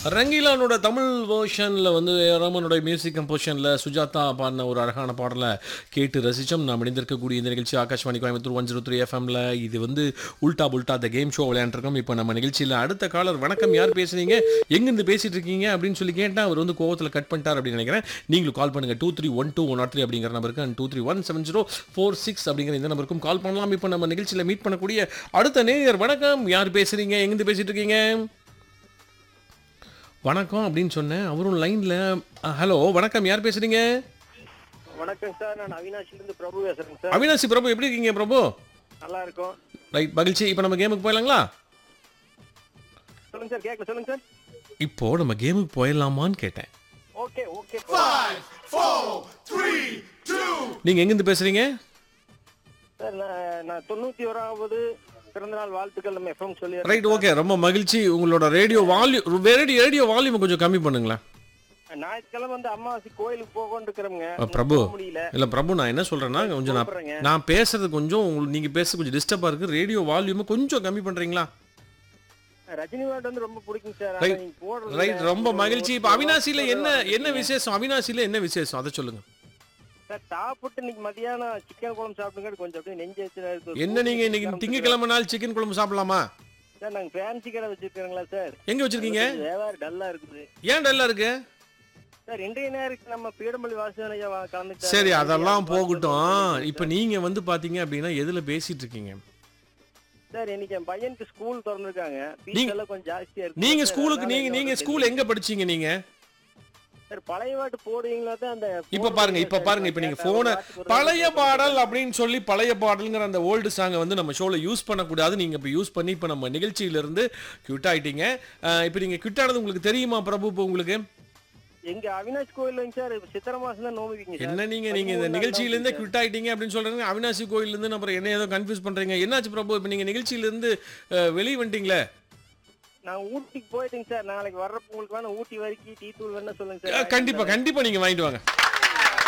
ரங்கீலானோட தமிழ் வேர்ஷனில் வந்து ரமனோட மியூசிக் கம்போஷனில் சுஜாதா பாடின ஒரு அழகான பாடலை கேட்டு ரசித்தோம் நாம் இணைந்திருக்கக்கூடிய இந்த நிகழ்ச்சி Akashvani Coimbatore one zero three எஃப்எம்ல இது வந்து உல்டா புல்டா த கேம் ஷோ விளையாண்டுருக்கோம் இப்போ நம்ம நிகழ்ச்சியில் அடுத்த காலர் வணக்கம் யார் பேசுறீங்க எங்கேருந்து பேசிட்டு இருக்கீங்க அப்படின்னு சொல்லி கேட்டால் அவர் வந்து கோவத்தில் கட் பண்ணிட்டார் அப்படின்னு நினைக்கிறேன் நீங்களும் கால் பண்ணுங்கள் two three one two one nought three அப்படிங்கிற நம்பருக்கு and two three one seven zero four six அப்படிங்கிற இந்த நம்பருக்கும் கால் பண்ணலாம் இப்போ நம்ம நிகழ்ச்சியில் மீட் பண்ணக்கூடிய அடுத்த நேயர் வணக்கம் யார் பேசுறீங்க எங்கேருந்து பேசிட்டு இருக்கீங்க வணக்கம் அப்படின்னு சொன்னேன் அவரும் லைன்ல ஹலோ வணக்கம் யார் பேசுறீங்க வணக்கம் சார் நான் அவினாஷ்ல இருந்து பிரபு பேசுறேங்க சார் அவினாசி பிரபு எப்படி இருக்கீங்க பிரபு நல்லா இருக்கும் ரைட் மகிழ்ச்சி இப்போ நம்ம கேமுக்கு போயிடலாங்களா சொல்லுங்க சார் கேட்கல சொல்லுங்க சார் இப்போ நம்ம கேமுக்கு போயிடலாமான்னு கேட்டேன் ஓகே ஓகே நீங்க எங்கிருந்து பேசுறீங்க சார் நான் நான் தொண்ணூத்தி ஓராவது பிறந்தநாள் வாழ்த்துக்கள் நம்ம எஃப்எம் சொல்லி ரைட் ஓகே ரொம்ப மகிழ்ச்சி உங்களோட radio volume radio radio volume கொஞ்சம் கம்மி பண்ணுங்களேன் ஞாயிற்றுக்கிழமை வந்து அம்மாவாசை கோயிலுக்கு போகணும் இருக்கிறோங்க அஹ், பிரபு முடியல இல்ல பிரபு நான் என்ன சொல்றேன்னா கொஞ்சம் நான் கூப்பிடுறேங்க. நான் பேசுறது கொஞ்சம் உங்களுக்கு நீங்க பேசுறது கொஞ்சம் டிஸ்டர்பா இருக்கு ரேடியோ வால்யூம் கொஞ்சம் கம்மி பண்றீங்களா ரஜினி பாட்டு வந்து ரொம்ப பிடிக்கும் சார் Right. ஆனா நீங்க போடுறது ரைட் ரொம்ப மகிழ்ச்சி இப்போ அவினாசியில என்ன என்ன விசேஷம் அவினாசியில என்ன விசேஷம் அதை சொல்லுங்க சார் சாப்பிட்டு இன்னைக்கு மதியானம் சிக்கன் குழம்பு சாப்பிடுங்க கொஞ்சம் அப்படியே நெஞ்சு எரிச்சலா இருக்கு என்ன நீங்க இன்னைக்கு திங்கக்கிழமை நாள் சிக்கன் குழம்பு சாப்பிடலாமா சார் நாங்க ஃபேன்சி கடை வச்சிருக்கீங்களா சார் எங்க வச்சிருக்கீங்க வியாபாரம் டல்லா இருக்குது ஏன் டல்லா இருக்கு சார் இன்றைய நேரத்துக்கு நம்ம பீடமல்லி வாசனையா கலந்து சரி அதெல்லாம் போகட்டும் இப்போ நீங்க வந்து பாத்தீங்க அப்படின்னா எதுல பேசிட்டு இருக்கீங்க சார் இன்னைக்கு என் பையனுக்கு ஸ்கூல் திறந்திருக்காங்க நீங்க- ஃபீஸ் எல்லாம் கொஞ்சம் ஜாஸ்தியா இருக்கு நீங்க சார். ஸ்கூலுக்கு அதனால நீங்க இங்க நீங்க வந்து ஸ்கூல் எங்க படிச்சீங்க நீங்க சார் பழைய பாட்டு போடுவீங்களா தான் அந்த இப்ப பாருங்க இப்ப பாருங்க இப்ப நீங்க போன பழைய பாடல் அப்படின்னு சொல்லி பழைய பாடல்ங்கிற அந்த ஓல்டு சாங்கை வந்து நம்ம ஷோல யூஸ் பண்ணக்கூடாது நீங்க இப்ப யூஸ் பண்ணி இப்ப நம்ம நிகழ்ச்சியில இருந்து குவிட் ஆயிட்டீங்க அஹ், இப்ப நீங்க குவிட் ஆனது உங்களுக்கு தெரியுமா பிரபு இப்போ உங்களுக்கு எங்க அவினாஷ் கோயில்ல சார் இப்ப சித்திரை மாசம் தான் நோம்பிக்கிங்க சார் என்ன நீங்க நீங்க இந்த நிகழ்ச்சியில இருந்து குவிட் ஆயிட்டீங்க அப்படின்னு சொல்றீங்க அவினாசி கோயில்ல இருந்து அப்புறம் என்ன ஏதோ கன்ஃபியூஸ் பண்றீங்க என்னாச்சு பிரபு இப்ப நீங்க நிகழ்ச்சியில இருந்து அஹ், வெளிய வந்துட்டீங்களே நான் ஊட்டிக்கு போயிட்டேங்க சார் நாளைக்கு வர்றப்ப உங்களுக்கு வேணா ஊட்டி வரைக்கும் டீ தூள் வேணா சொல்லுங்க அஹ், சார் கண்டிப்பா கண்டிப்பா நீங்க வாங்கிட்டு வாங்க